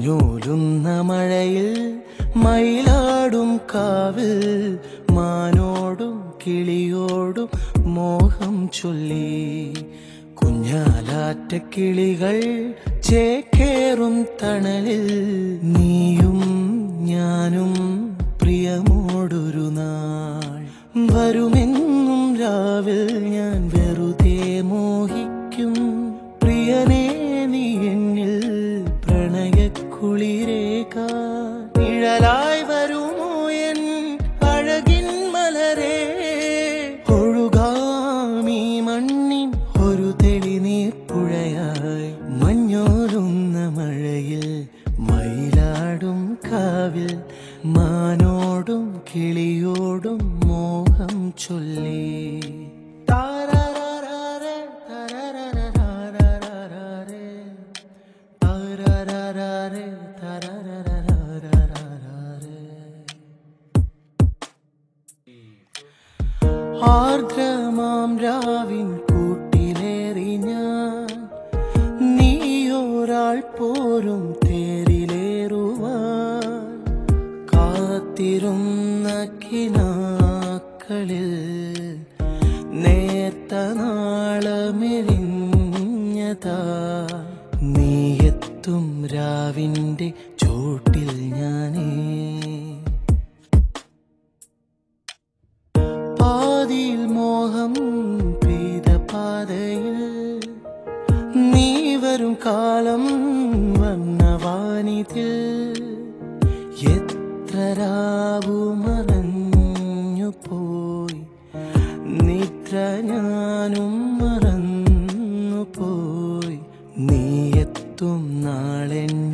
മഞ്ഞൂലുന്ന മഴയിൽ മയിലാടും കാവിൽ മാനോടും കിളിയോടും മോഹം ചൊല്ലി കുഞ്ഞാലാറ്റ കിളികൾ ചേക്കേറും തണലിൽ നീയും ഞാനും പ്രിയമോടൊരു നാൾ വരുമെന്നും രാവിൽ ഞാൻ വെറുതെ മോഹിക്കും പ്രിയനേ നീ എന്നിൽ പ്രണയക്കുളിരേക നിഴലായി വരുമോ എൻ അഴകിൻ മലരേ ഒഴുകാമീ മണ്ണിൻ ഒരു തെളിനീർ പുഴയായി മഞ്ഞോലുന്ന മഴയിൽ മയിലാടും കാവിൽ മാനോടും കിളിയോടും മോഹം ചൊല്ലി താരാരാരാരേ, താരാരാരാരാരാരേ. താരാരാരാരേ, താരാരാരാരാരാരേ. ആർദ്രമാം രാവിൻ കൂട്ടിലേറി ഞാൻ നീയൊരാൾ പോരും തേരിലേറുവാൻ കാത്തിരുന്ന കിനാക്കളിൽ നേർത്ത നാളമെരിഞ്ഞതാ നീയെത്തും രാവിൻ്റെ ചോട്ടിൽ ഞാനേ പാതിയിൽ മോഹം പെയ്ത പാതയിൽ നീ വരും കാലം വന്നവാനിതിൽ എത്ര രാവു മറഞ്ഞു പോയി നിദ്ര ഞാനും മറന്നു പോയി നീ എത്തും നാളെന്നിൽ